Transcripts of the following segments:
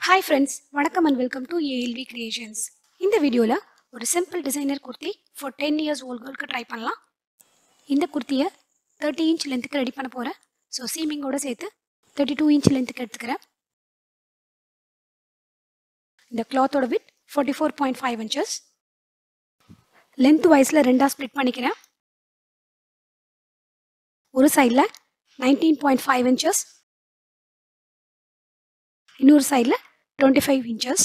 hi friends வணக்கம் and welcome to ALV creations இந்த வீடியோவில் ஒரு simple designer kurti for ten years old கேர்ளுக்கு ட்ரை பண்ணலாம் இந்த குர்த்தியை தேர்ட்டி இன்ச் லென்த்துக்கு ரெடி பண்ண போகிறேன் ஸோ சீமிங்கோட சேர்த்து தேர்ட்டி டூ இன்ச் லென்த்துக்கு எடுத்துக்கிறேன் இந்த கிளாத்தோட width forty four point five inches length வைஸில் ரெண்டாக ஸ்ப்ளிட் பண்ணிக்கிறேன் ஒரு சைடில் நைன்டீன் பாயிண்ட் ஃபைவ் இன்ச்சஸ் இன்னொரு சைடில் டுவெண்ட்டி ஃபைவ் இன்ச்சஸ்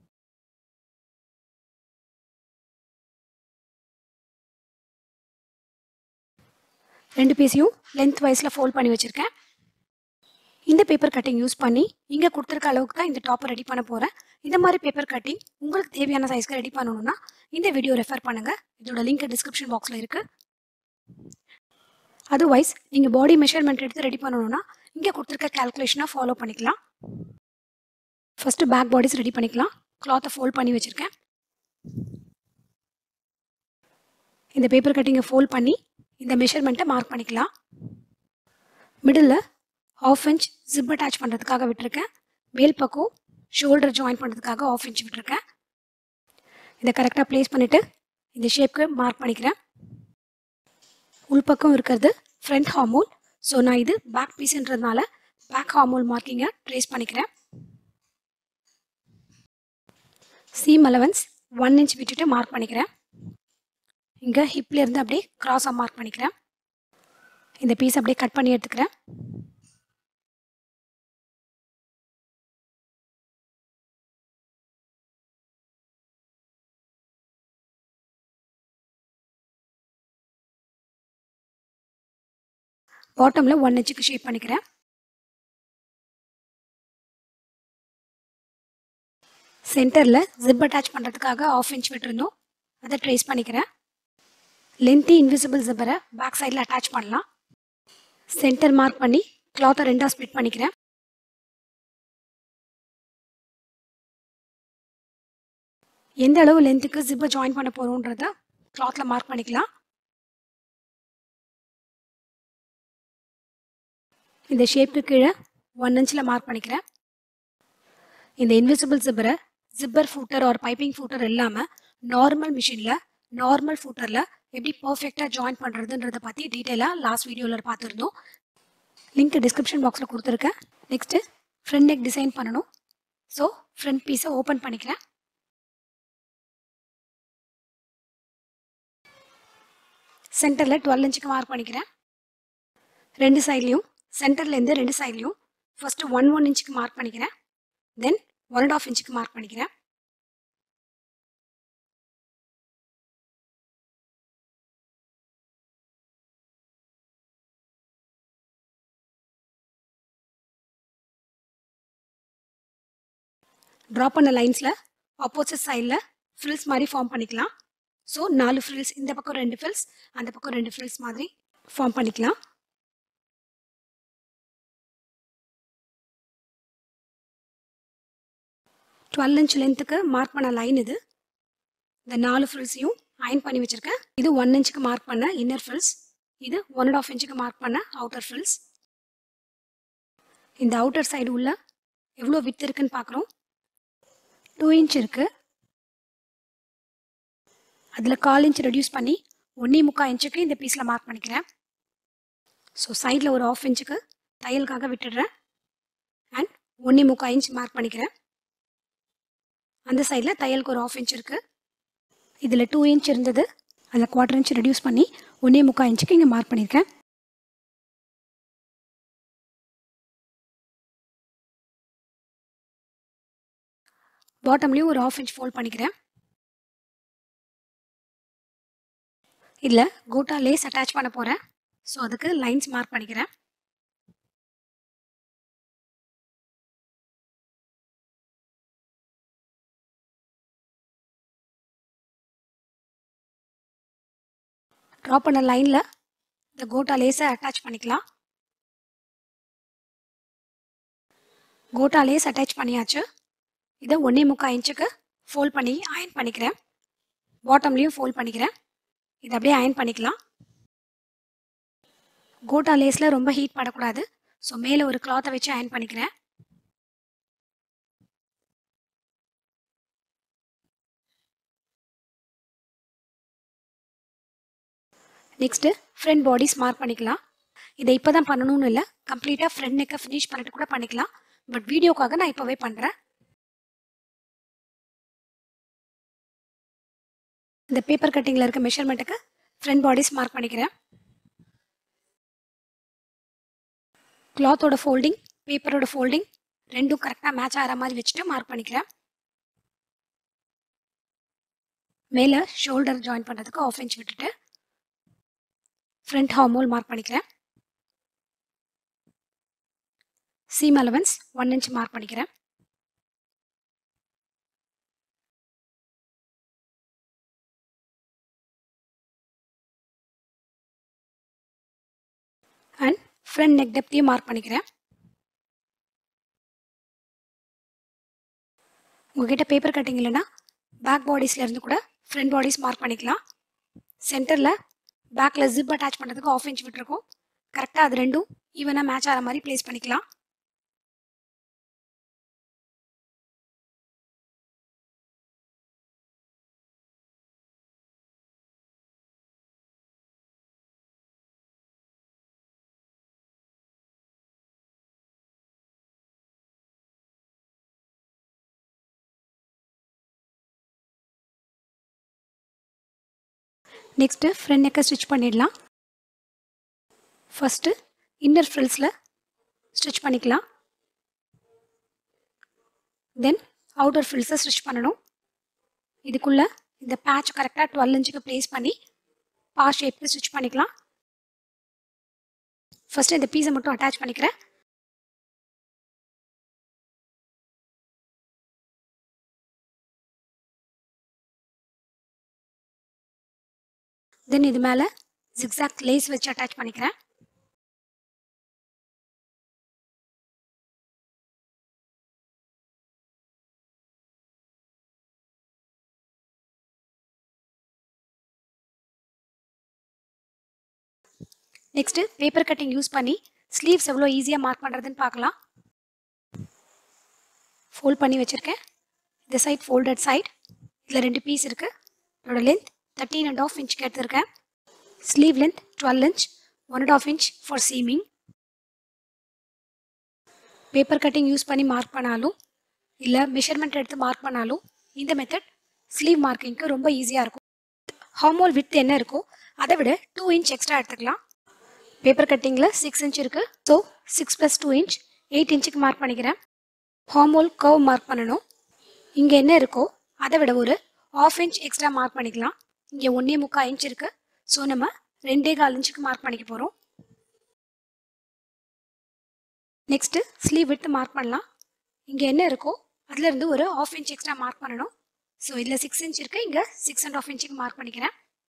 ரெண்டு பீஸையும் லென்த் வைஸில் ஃபோல்ட் பண்ணி வச்சுருக்கேன் இந்த பேப்பர் கட்டிங் யூஸ் பண்ணி இங்கே கொடுத்துருக்க அளவுக்கு தான் இந்த டாப்பை ரெடி பண்ண போகிறேன் இந்த மாதிரி பேப்பர் கட்டிங் உங்களுக்கு தேவையான சைஸ்க்கு ரெடி பண்ணணும்னா இந்த வீடியோ ரெஃபர் பண்ணுங்கள் இதோட லிங்க் டிஸ்கிரிப்ஷன் பாக்ஸில் இருக்குது அதர்வைஸ் நீங்கள் பாடி மெஷர்மெண்ட் எடுத்து ரெடி பண்ணணும்னா இங்கே கொடுத்துருக்க கேல்குலேஷனாக ஃபாலோ பண்ணிக்கலாம் ஃபஸ்ட்டு பேக் பாடிஸ் ரெடி பண்ணிக்கலாம் கிளாத்தை ஃபோல்ட் பண்ணி வச்சுருக்கேன் இந்த பேப்பர் கட்டிங்கை ஃபோல்ட் பண்ணி இந்த மெஷர்மெண்ட்டை மார்க் பண்ணிக்கலாம் middle half inch zip attach பண்ணுறதுக்காக விட்டுருக்கேன் மேல் பக்கம் ஷோல்டர் ஜாயின் பண்ணுறதுக்காக ஆஃப் இன்ச் விட்டுருக்கேன் இதை கரெக்டாக ப்ளேஸ் பண்ணிவிட்டு இந்த ஷேப்க்கு மார்க் பண்ணிக்கிறேன் உள்பக்கம் இருக்கிறது ஃப்ரண்ட் ஹார்மோல் ஸோ நான் இது பேக் பீஸ்ன்றதுனால பேக் ஹார்மோல் மார்க்கிங்கை ட்ரேஸ் பண்ணிக்கிறேன் சீம் அலவன்ஸ் ஒன் இன்ச் விட்டுட்டு மார்க் பண்ணிக்கிறேன் இங்கே ஹிப்லேருந்து அப்படியே க்ராஸாக மார்க் பண்ணிக்கிறேன் இந்த பீஸ் அப்படியே கட் பண்ணி எடுத்துக்கிறேன் பாட்டமில் ஒன் இன்ச்சுக்கு ஷேப் பண்ணிக்கிறேன் சென்டரில் ஜிப் அட்டாச் பண்ணுறதுக்காக ஆஃப் இன்ச் விட்டுருந்தோம் அதை ட்ரேஸ் பண்ணிக்கிறேன் லென்த்தி இன்விசிபிள் ஜிப்பரை பேக் சைடில் அட்டாச் பண்ணலாம் சென்டர் மார்க் பண்ணி கிளாத்தை ரெண்டாக ஸ்ப்ளிட் பண்ணிக்கிறேன் எந்த அளவு லென்த்துக்கு ஜிப்பை ஜாயின் பண்ண போகிறோன்றத கிளாத்தில் மார்க் பண்ணிக்கலாம் இந்த ஷேப்புக்கு கீழே ஒன் இன்ச்சில் மார்க் பண்ணிக்கிறேன் இந்த இன்விசிபிள் ஜிப்பரை ஜிப்பர் ஃபூட்டர் ஒரு பைப்பிங் ஃபூட்டர் இல்லாமல் நார்மல் மிஷினில் நார்மல் ஃபூட்டரில் எப்படி பர்ஃபெக்டாக ஜாயின் பண்ணுறதுன்றதை பற்றி டீட்டெயிலாக லாஸ்ட் வீடியோவில் பார்த்துருந்தோம் லிங்க் டிஸ்கிரிப்ஷன் பாக்ஸில் கொடுத்துருக்கேன் நெக்ஸ்ட்டு ஃப்ரண்ட் நெக் டிசைன் பண்ணணும் ஸோ ஃப்ரண்ட் பீஸை ஓப்பன் பண்ணிக்கிறேன் சென்டரில் டுவெல் இன்ச்சுக்கு மார்க் பண்ணிக்கிறேன் ரெண்டு சைட்லேயும் சென்டர்லேருந்து ரெண்டு சைட்லேயும் ஃபஸ்ட்டு ஒன் ஒன் இன்ச்சுக்கு மார்க் பண்ணிக்கிறேன் தென் ஒன் அண்ட் ஆஃப் இன்ச்சுக்கு மார்க் பண்ணிக்கிறேன் ட்ரா பண்ண லைன்ஸில் ஆப்போசிட் சைடில் ஃப்ரில்ஸ் மாதிரி ஃபார்ம் பண்ணிக்கலாம் ஸோ நாலு ஃப்ரில்ஸ் இந்த பக்கம் ரெண்டு ஃப்ரில்ஸ் அந்த பக்கம் ரெண்டு ஃப்ரில்ஸ் மாதிரி ஃபார்ம் பண்ணிக்கலாம் டுவெல் இன்ச் லென்த்துக்கு மார்க் பண்ண லைன் இது இந்த நாலு ஃப்ரில்ஸையும் அயன் பண்ணி வச்சுருக்கேன் இது ஒன் இன்ச்சுக்கு மார்க் பண்ண இன்னர் ஃப்ரில்ஸ் இது ஒன் அண்ட் ஆஃப் இன்ச்சுக்கு மார்க் பண்ண அவுட்டர் ஃப்ரில்ஸ் இந்த அவுட்டர் சைடு உள்ள எவ்வளோ வித் இருக்குன்னு பார்க்குறோம் டூ இன்ச் இருக்குது அதில் கால் இன்ச் ரெடியூஸ் பண்ணி ஒன்றே முக்கால் இன்ச்சுக்கு இந்த பீஸில் மார்க் பண்ணிக்கிறேன் ஸோ சைடில் ஒரு ஆஃப் இன்ச்சுக்கு தையலுக்காக விட்டுடுறேன் அண்ட் ஒன்றே முக்கால் இன்ச் மார்க் பண்ணிக்கிறேன் அந்த சைடில் தையலுக்கு ஒரு ஆஃப் இன்ச் இருக்குது இதில் டூ இன்ச் இருந்தது அதில் குவார்டர் இன்ச் ரெடியூஸ் பண்ணி ஒன்றே முக்கால் இன்ச்சுக்கு இங்கே மார்க் பண்ணியிருக்கேன் பாட்டம்லேயும் ஒரு ஆஃப் இன்ச் ஃபோல்ட் பண்ணிக்கிறேன் இதில் கோட்டா லேஸ் அட்டாச் பண்ண போகிறேன் ஸோ அதுக்கு லைன்ஸ் மார்க் பண்ணிக்கிறேன் ட்ரா பண்ண லைனில் இந்த கோட்டா லேஸை அட்டாச் பண்ணிக்கலாம் கோட்டா லேஸ் அட்டாச் பண்ணியாச்சு இதை ஒன்றே முக்கால் இன்ச்சுக்கு ஃபோல்ட் பண்ணி அயன் பண்ணிக்கிறேன் பாட்டம்லேயும் ஃபோல்ட் பண்ணிக்கிறேன் இதை அப்படியே அயன் பண்ணிக்கலாம் கோட்டா லேஸில் ரொம்ப ஹீட் படக்கூடாது ஸோ மேலே ஒரு கிளாத்தை வச்சு அயன் பண்ணிக்கிறேன் நெக்ஸ்ட்டு ஃப்ரண்ட் பாடிஸ் மார்க் பண்ணிக்கலாம் இதை இப்போ தான் பண்ணணும்னு இல்லை கம்ப்ளீட்டாக ஃப்ரண்ட் நெக்கை ஃபினிஷ் பண்ணிட்டு கூட பண்ணிக்கலாம் பட் வீடியோக்காக நான் இப்போவே பண்ணுறேன் இந்த பேப்பர் கட்டிங்கில் இருக்க மெஷர்மெண்ட்டுக்கு ஃப்ரண்ட் பாடிஸ் மார்க் பண்ணிக்கிறேன் கிளாத்தோட ஃபோல்டிங் பேப்பரோட ஃபோல்டிங் ரெண்டும் கரெக்டாக மேட்ச் ஆகிற மாதிரி வச்சுட்டு மார்க் பண்ணிக்கிறேன் மேலே ஷோல்டர் ஜாயின் பண்ணுறதுக்கு ஆஃப் இன்ச் விட்டுட்டு ஃப்ரண்ட் ஹார்மோல் மார்க் பண்ணிக்கிறேன் seam allowance one inch mark பண்ணிக்கிறேன் அண்ட் ஃப்ரண்ட் நெக் டெப்த்தையும் மார்க் பண்ணிக்கிறேன் உங்ககிட்ட பேப்பர் கட்டிங் இல்லைன்னா பேக் பாடிஸ்ல இருந்து கூட ஃப்ரண்ட் பாடிஸ் மார்க் பண்ணிக்கலாம் சென்டரில் பேக்கில் ஜிப் அட்டாச் பண்ணுறதுக்கு ஆஃப் இன்ச் விட்டுருக்கோம் கரெக்டாக அது ரெண்டும் ஈவனாக மேட்ச் ஆகிற மாதிரி ப்ளேஸ் பண்ணிக்கலாம் நெக்ஸ்ட்டு ஃப்ரண்ட் நெக்கை ஸ்டிச் பண்ணிடலாம் ஃபஸ்ட்டு இன்னர் ஃப்ரில்ஸில் ஸ்டிச் பண்ணிக்கலாம் தென் அவுட்டர் ஃப்ரில்ஸை ஸ்டிச் பண்ணணும் இதுக்குள்ளே இந்த பேட்ச் கரெக்டாக டுவெல் இன்ச்சுக்கு ப்ளேஸ் பண்ணி பா ஷேப்க்கு ஸ்டிச் பண்ணிக்கலாம் ஃபஸ்ட்டு இந்த பீஸை மட்டும் அட்டாச் பண்ணிக்கிறேன் தென் இது மேலே ஜிக்ஸாக் லேஸ் வச்சு அட்டாச் பண்ணிக்கிறேன் நெக்ஸ்ட்டு பேப்பர் கட்டிங் யூஸ் பண்ணி ஸ்லீவ்ஸ் எவ்வளோ ஈஸியாக மார்க் பண்ணுறதுன்னு பார்க்கலாம் ஃபோல்ட் பண்ணி வச்சுருக்கேன் இந்த சைட் ஃபோல்டட் சைட் இதில் ரெண்டு பீஸ் இருக்குது இதோட லென்த் தேர்ட்டீன் அண்ட் ஆஃப் இன்ச்சுக்கு எடுத்திருக்கேன் sleeve length twelve inch one and half inch for seaming paper cutting use பண்ணி மார்க் பண்ணாலும் இல்லை மெஷர்மெண்ட் எடுத்து மார்க் பண்ணாலும் இந்த மெத்தட் ஸ்லீவ் மார்க்கிங்க்கு ரொம்ப ஈஸியாக இருக்கும் ஹார்மோல் வித் என்ன இருக்கோ அதை விட டூ இன்ச் எக்ஸ்ட்ரா எடுத்துக்கலாம் பேப்பர் கட்டிங்கில் சிக்ஸ் இன்ச் இருக்குது so six plus two inch eight இன்ச்சுக்கு மார்க் பண்ணிக்கிறேன் ஹார்மோல் கவ் மார்க் பண்ணணும் இங்கே என்ன இருக்கோ அதை விட ஒரு ஆஃப் இன்ச் எக்ஸ்ட்ரா மார்க் பண்ணிக்கலாம் இங்கே ஒன்றே முக்கால் இன்ச் இருக்குது ஸோ நம்ம ரெண்டே கால் இன்ச்சுக்கு மார்க் பண்ணிக்க போகிறோம் நெக்ஸ்ட்டு ஸ்லீவ் விட்டு மார்க் பண்ணலாம் இங்கே என்ன இருக்கோ அதுலேருந்து ஒரு ஆஃப் இன்ச் எக்ஸ்ட்ரா மார்க் பண்ணணும் ஸோ இதில் சிக்ஸ் இன்ச் இருக்குது இங்கே சிக்ஸ் அண்ட் ஆஃப் இன்ச்சுக்கு மார்க் பண்ணிக்கிறேன்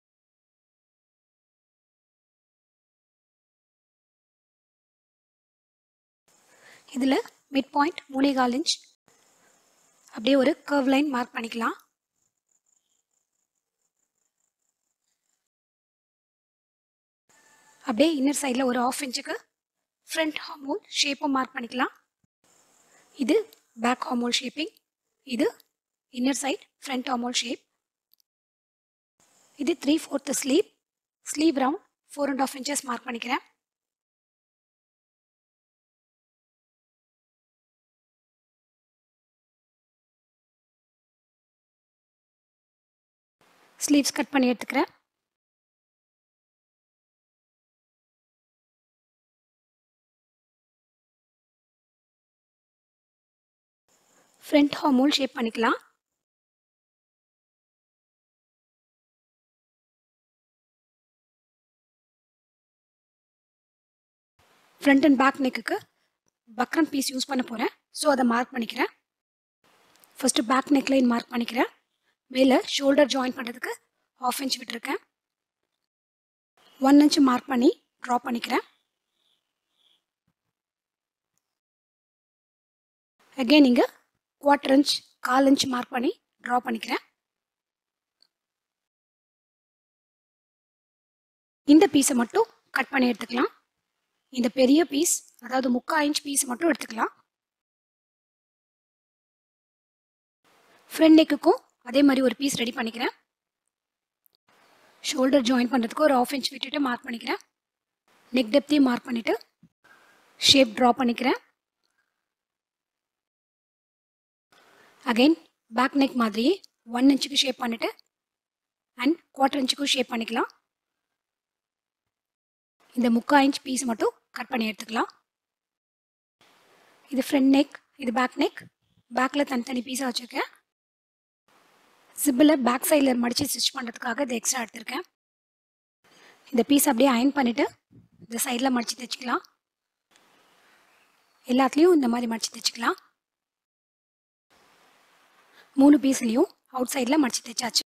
இதில் மிட் பாயிண்ட் மூணே கால் இன்ச் அப்படியே ஒரு கர்வ் லைன் மார்க் பண்ணிக்கலாம் அப்படியே இன்னர் சைடில் ஒரு ஆஃப் இன்ச்சுக்கு ஃப்ரண்ட் ஹார்மோல் ஷேப்பும் மார்க் பண்ணிக்கலாம் இது பேக் ஹார்மோல் ஷேப்பிங் இது inner side front armhole shape இது three fourth sleeve sleeve round four and half inches mark பண்ணிக்கிறேன் ஸ்லீவ்ஸ் கட் பண்ணி எடுத்துக்கிறேன் ஃப்ரண்ட் ஹார்மோல் ஷேப் பண்ணிக்கலாம் ஃப்ரண்ட் அண்ட் பேக் நெக்குக்கு பக்ரம் பீஸ் யூஸ் பண்ண போகிறேன் ஸோ அதை மார்க் பண்ணிக்கிறேன் first back neck line mark பண்ணிக்கிறேன் மேலே ஷோல்டர் ஜாயின் பண்ணுறதுக்கு ஆஃப் இன்ச் விட்டுருக்கேன் ஒன் இன்ச் மார்க் பண்ணி ட்ரா பண்ணிக்கிறேன் அகெயின் இங்கே குவார்டர் இன்ச் கால் இன்ச் மார்க் பண்ணி ட்ரா பண்ணிக்கிறேன் இந்த பீஸை மட்டும் கட் பண்ணி எடுத்துக்கலாம் இந்த பெரிய பீஸ் அதாவது முக்கால் இன்ச் பீஸ் மட்டும் எடுத்துக்கலாம் ஃப்ரண்ட் நெக்குக்கும் அதே மாதிரி ஒரு பீஸ் ரெடி பண்ணிக்கிறேன் ஷோல்டர் ஜாயின் பண்ணுறதுக்கு ஒரு ஆஃப் இன்ச் விட்டுட்டு மார்க் பண்ணிக்கிறேன் நெக் டெப்த்தையும் மார்க் பண்ணிவிட்டு ஷேப் ட்ரா பண்ணிக்கிறேன் அகைன் பேக் நெக் மாதிரியே ஒன் இன்ச்சுக்கு ஷேப் பண்ணிவிட்டு அண்ட் குவார்டர் இன்ச்சுக்கும் ஷேப் பண்ணிக்கலாம் இந்த முக்கா இன்ச் பீஸ் மட்டும் கட் பண்ணி எடுத்துக்கலாம் இது ஃப்ரண்ட் நெக் இது பேக் நெக் பேக்கில் தனித்தனி பீஸாக வச்சுருக்கேன் ஜிப்பில் பேக் சைடில் மடித்து ஸ்டிச் பண்ணுறதுக்காக இது எக்ஸ்ட்ரா எடுத்திருக்கேன் இந்த பீஸ் அப்படியே அயன் பண்ணிவிட்டு இந்த சைடில் மடித்து தைச்சிக்கலாம் எல்லாத்துலேயும் இந்த மாதிரி மடித்து தைச்சிக்கலாம் மூணு பீஸ்லேயும் அவுட் சைடில் மடித்து தைச்சாச்சு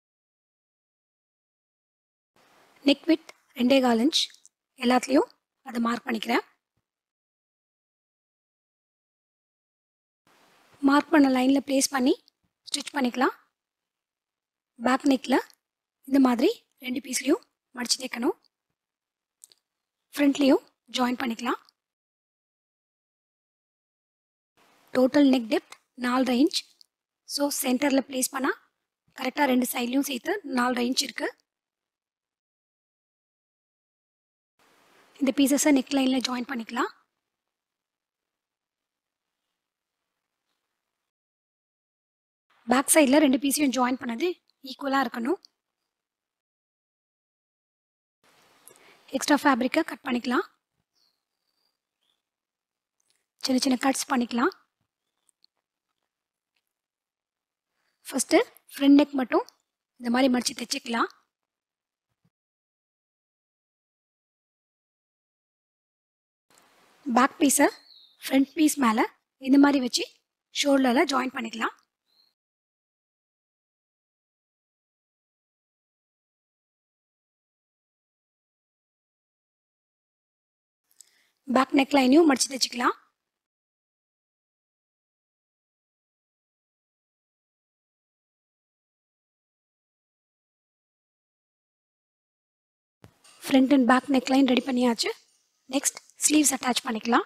நெக் வித் ரெண்டே கால் இன்ச் எல்லாத்துலேயும் அதை மார்க் பண்ணிக்கிறேன் மார்க் பண்ண லைனில் ப்ளேஸ் பண்ணி ஸ்டிச் பண்ணிக்கலாம் பேக் நெக்கில் இந்த மாதிரி ரெண்டு பீஸ்லேயும் மடித்து தைக்கணும் ஃப்ரண்ட்லேயும் ஜாயின் பண்ணிக்கலாம் டோட்டல் நெக் டெப்த் நாலரை இன்ச் ஸோ சென்டரில் ப்ளேஸ் பண்ணால் கரெக்டாக ரெண்டு சைட்லேயும் சேர்த்து நாலரை இன்ச் இருக்குது இந்த பீசஸை நெக் லைனில் ஜாயின் பண்ணிக்கலாம் பேக் சைடில் ரெண்டு பீஸையும் ஜாயின் பண்ணது ஈக்குவலாக இருக்கணும் எக்ஸ்ட்ரா ஃபேப்ரிக்கை கட் பண்ணிக்கலாம் சின்ன சின்ன கட்ஸ் பண்ணிக்கலாம் ஃபஸ்ட்டு ஃப்ரண்ட் நெக் மட்டும் இந்த மாதிரி மடித்து தைச்சிக்கலாம் பேக் பீஸை ஃப்ரண்ட் பீஸ் மேலே இந்த மாதிரி வச்சு ஷோல்டரில் ஜாயின் பண்ணிக்கலாம் பேக் நெக் லைனையும் மடித்து தைச்சிக்கலாம் front and back neck line ready பண்ணியாச்சு நெக்ஸ்ட் ஸ்லீவ்ஸ் அட்டாச் பண்ணிக்கலாம்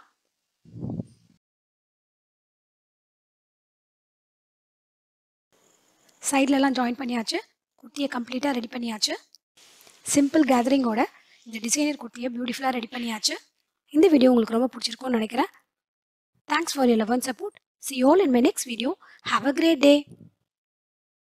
சைட்லலாம் ஜாயின் பண்ணியாச்சு குர்த்தியை கம்ப்ளீட்டாக ரெடி பண்ணியாச்சு சிம்பிள் கேதரிங்கோட இந்த டிசைனர் குர்த்தியை பியூட்டிஃபுல்லாக ரெடி பண்ணியாச்சு இந்த வீடியோ உங்களுக்கு ரொம்ப பிடிச்சிருக்கும்னு நினைக்கிறேன் thanks for your love and support see all in my next video have a great day